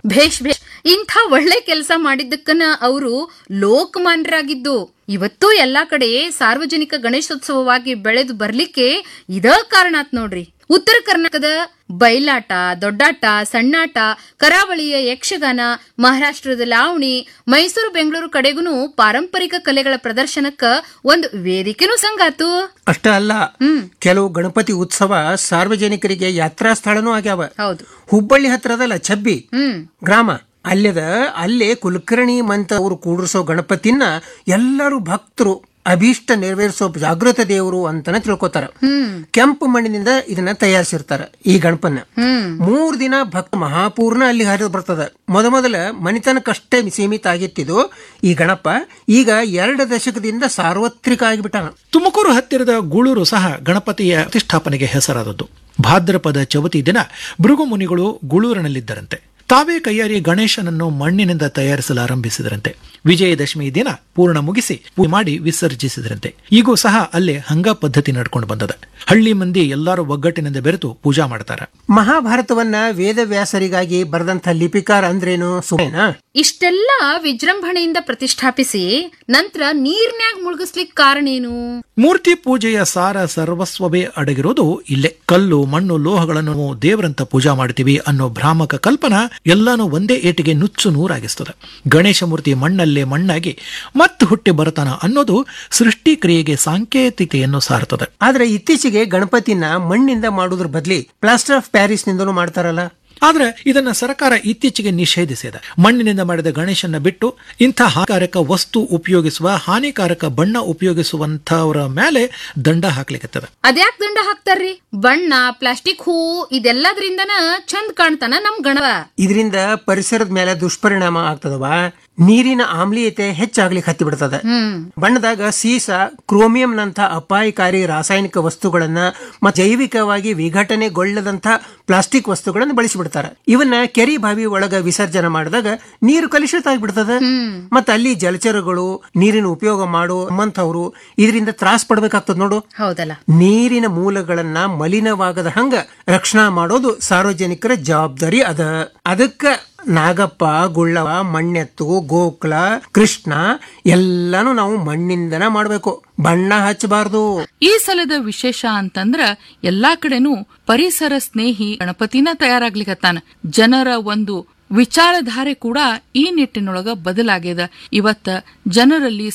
ಭೇಷ್ ಭೇಷ್ ಇಂಥ ಒಳ್ಳೆ ಕೆಲಸ ಮಾಡಿದ್ದಕ್ಕನ ಅವರು ಲೋಕಮಾನ್ಯರಾಗಿದ್ದು ಇವತ್ತು ಎಲ್ಲಾ ಕಡೆ ಸಾರ್ವಜನಿಕ ಗಣೇಶೋತ್ಸವವಾಗಿ ಬೆಳೆದು ಬರ್ಲಿಕ್ಕೆ ಇದ ಕಾರಣ ಆತ್ ನೋಡ್ರಿ ಉತ್ತರ ಕರ್ನಾಟಕದ ಬಯಲಾಟ ದೊಡ್ಡಾಟ ಸಣ್ಣಾಟ ಕರಾವಳಿಯ ಯಕ್ಷಗಾನ ಮಹಾರಾಷ್ಟ್ರದ ಲಾವಣಿ ಮೈಸೂರು ಬೆಂಗಳೂರು ಕಡೆಗೂ ಪಾರಂಪರಿಕ ಕಲೆಗಳ ಪ್ರದರ್ಶನಕ್ಕ ಒಂದು ವೇದಿಕೆನೂ ಸಂಗಾತು ಅಷ್ಟ ಅಲ್ಲ ಕೆಲವು ಗಣಪತಿ ಉತ್ಸವ ಸಾರ್ವಜನಿಕರಿಗೆ ಯಾತ್ರಾ ಸ್ಥಳನೂ ಆಗ್ಯಾವ ಹೌದು ಹುಬ್ಬಳ್ಳಿ ಹತ್ರದಲ್ಲ ಛಬ್ಬಿ ಹ್ಮ್ ಗ್ರಾಮ ಅಲ್ಲದ ಅಲ್ಲೇ ಕುಲಕರ್ಣಿ ಮಂತ ಅವರು ಕೂಡಿಸೋ ಗಣಪತಿನ ಎಲ್ಲರೂ ಭಕ್ತರು ಅಭೀಷ್ಟ ನೆರವೇರಿಸೋ ಜಾಗೃತ ದೇವರು ಅಂತಾನೆ ತಿಳ್ಕೊತಾರ ಕೆಂಪು ಮಣ್ಣಿನಿಂದ ಇದನ್ನ ತಯಾರಿಸಿರ್ತಾರ ಈ ಗಣಪನ ಮೂರ್ ದಿನ ಭಕ್ತ ಮಹಾಪೂರ್ಣ ಅಲ್ಲಿ ಹರಿದು ಬರ್ತದ ಮೊದ ಮೊದಲ ಮನಿತನಕ್ಕಷ್ಟೇ ಸೀಮಿತ ಆಗಿತ್ತಿದು ಈ ಗಣಪ ಈಗ ಎರಡು ದಶಕದಿಂದ ಸಾರ್ವತ್ರಿಕ ಆಗಿಬಿಟ್ಟಾನ ತುಮಕೂರು ಹತ್ತಿರದ ಗೂಳೂರು ಸಹ ಗಣಪತಿಯ ಪ್ರತಿಷ್ಠಾಪನೆಗೆ ಹೆಸರಾದದ್ದು ಭಾದ್ರಪದ ಚವತಿ ದಿನ ಭೃಗು ಮುನಿಗಳು ಗೂಳೂರಿನಲ್ಲಿದ್ದರಂತೆ ತಾವೇ ಕೈಯಾರಿ ಗಣೇಶನನ್ನು ಮಣ್ಣಿನಿಂದ ತಯಾರಿಸಲು ಆರಂಭಿಸಿದರಂತೆ ವಿಜಯದಶಮಿ ದಿನ ಪೂರ್ಣ ಮುಗಿಸಿ ಪೂಜೆ ಮಾಡಿ ವಿಸರ್ಜಿಸಿದರಂತೆ ಈಗೂ ಸಹ ಅಲ್ಲೇ ಹಂಗ ಪದ್ಧತಿ ನಡ್ಕೊಂಡು ಬಂದದ ಹಳ್ಳಿ ಮಂದಿ ಎಲ್ಲರೂ ಒಗ್ಗಟ್ಟಿನಿಂದ ಬೆರೆತು ಪೂಜಾ ಮಾಡ್ತಾರ ಮಹಾಭಾರತವನ್ನ ವೇದವ್ಯಾಸರಿಗಾಗಿ ಬರೆದಂಥ ಲಿಪಿಕಾರ ಅಂದ್ರೇನು ಸುಮೇನಾ ಇಷ್ಟೆಲ್ಲ ವಿಜೃಂಭಣೆಯಿಂದ ಪ್ರತಿಷ್ಠಾಪಿಸಿ ನಂತರ ನೀರ್ನ್ಯಾಗ ಮುಳುಗಿಸ್ಲಿಕ್ ಕಾರಣ ಏನು ಮೂರ್ತಿ ಪೂಜೆಯ ಸಾರ ಸರ್ವಸ್ವವೇ ಅಡಗಿರೋದು ಇಲ್ಲೇ ಕಲ್ಲು ಮಣ್ಣು ಲೋಹಗಳನ್ನು ದೇವರಂತ ಪೂಜಾ ಮಾಡ್ತೀವಿ ಅನ್ನೋ ಭ್ರಾಮಕ ಕಲ್ಪನಾ ಎಲ್ಲಾನು ಒಂದೇ ಏಟಿಗೆ ನುಚ್ಚು ನೂರಾಗಿಸ್ತದೆ ಗಣೇಶ ಮೂರ್ತಿ ಮಣ್ಣಲ್ಲೇ ಮಣ್ಣಾಗಿ ಮತ್ತೆ ಹುಟ್ಟಿ ಬರತಾನ ಅನ್ನೋದು ಸೃಷ್ಟಿ ಕ್ರಿಯೆಗೆ ಸಾಂಕೇತಿಕೆಯನ್ನು ಸಾರ್ತದೆ ಆದ್ರೆ ಇತ್ತೀಚೆಗೆ ಗಣಪತಿನ ಮಣ್ಣಿಂದ ಮಾಡುವುದ್ರ ಬದಲಿ ಪ್ಲಾಸ್ಟರ್ ಆಫ್ ಪ್ಯಾರಿಸ್ ನಿಂದಲೂ ಮಾಡ್ತಾರಲ್ಲ ಆದ್ರೆ ಇದನ್ನ ಸರ್ಕಾರ ಇತ್ತೀಚೆಗೆ ನಿಷೇಧಿಸಿದೆ ಮಣ್ಣಿನಿಂದ ಮಾಡಿದ ಗಣೇಶನ ಬಿಟ್ಟು ಇಂಥ ಹಾನಿಕಾರಕ ವಸ್ತು ಉಪಯೋಗಿಸುವ ಹಾನಿಕಾರಕ ಬಣ್ಣ ಉಪಯೋಗಿಸುವಂತವರ ಮೇಲೆ ದಂಡ ಹಾಕ್ಲಿಕ್ಕತ್ತದ ಅದ್ಯಾಕ್ ದಂಡ ಹಾಕ್ತಾರ್ರಿ ಬಣ್ಣ ಪ್ಲಾಸ್ಟಿಕ್ ಹೂ ಇದೆಲ್ಲದ್ರಿಂದನ ಚಂದ್ ಕಾಣ್ತಾನ ನಮ್ ಗಣವ ಇದರಿಂದ ಪರಿಸರದ ಮೇಲೆ ದುಷ್ಪರಿಣಾಮ ಆಗ್ತದವ ನೀರಿನ ಆಮ್ಲೀಯತೆ ಹೆಚ್ಚಾಗ್ಲಿಕ್ಕೆ ಹತ್ತಿ ಬಿಡ್ತದ ಬಣ್ಣದಾಗ ಸೀಸ ಕ್ರೋಮಿಯಂ ನಂತ ಅಪಾಯಕಾರಿ ರಾಸಾಯನಿಕ ವಸ್ತುಗಳನ್ನ ಮತ್ತು ಜೈವಿಕವಾಗಿ ವಿಘಟನೆಗೊಳ್ಳದಂತ ಪ್ಲಾಸ್ಟಿಕ್ ವಸ್ತುಗಳನ್ನ ಬಳಸಿಬಿಡ್ತಾರ ಇವನ್ನ ಕೆರಿ ಬಾವಿ ಒಳಗ ವಿಸರ್ಜನೆ ಮಾಡಿದಾಗ ನೀರು ಕಲುಷಿತ ಆಗ್ಬಿಡ್ತದ ಮತ್ತ ಅಲ್ಲಿ ಜಲಚರಗಳು ನೀರಿನ ಉಪಯೋಗ ಮಾಡೋ ನಮ್ಮಂಥವ್ರು ಇದರಿಂದ ತ್ರಾಸ ಪಡ್ಬೇಕಾಗ್ತದ ನೋಡು ಹೌದಲ್ಲ ನೀರಿನ ಮೂಲಗಳನ್ನ ಮಲಿನವಾಗದ ಹಂಗ ರಕ್ಷಣಾ ಮಾಡೋದು ಸಾರ್ವಜನಿಕರ ಜವಾಬ್ದಾರಿ ಅದ ಅದಕ್ಕ ನಾಗಪ್ಪ ಗುಳ್ಳವ ಮಣ್ಣೆತ್ತು ಗೋಕುಲ ಕೃಷ್ಣ ಎಲ್ಲಾನು ನಾವು ಮಣ್ಣಿಂದನ ಮಾಡ್ಬೇಕು ಬಣ್ಣ ಹಚ್ಚಬಾರ್ದು ಈ ಸಲದ ವಿಶೇಷ ಅಂತಂದ್ರ ಎಲ್ಲಾ ಕಡೆನೂ ಪರಿಸರ ಸ್ನೇಹಿ ಗಣಪತಿನ ತಯಾರಾಗ್ಲಿಕತ್ತಾನ ಜನರ ಒಂದು ವಿಚಾರಧಾರೆ ಕೂಡ ಈ ನಿಟ್ಟಿನೊಳಗ ಬದಲಾಗ್ಯದ ಇವತ್ತ ಜನರಲ್ಲಿ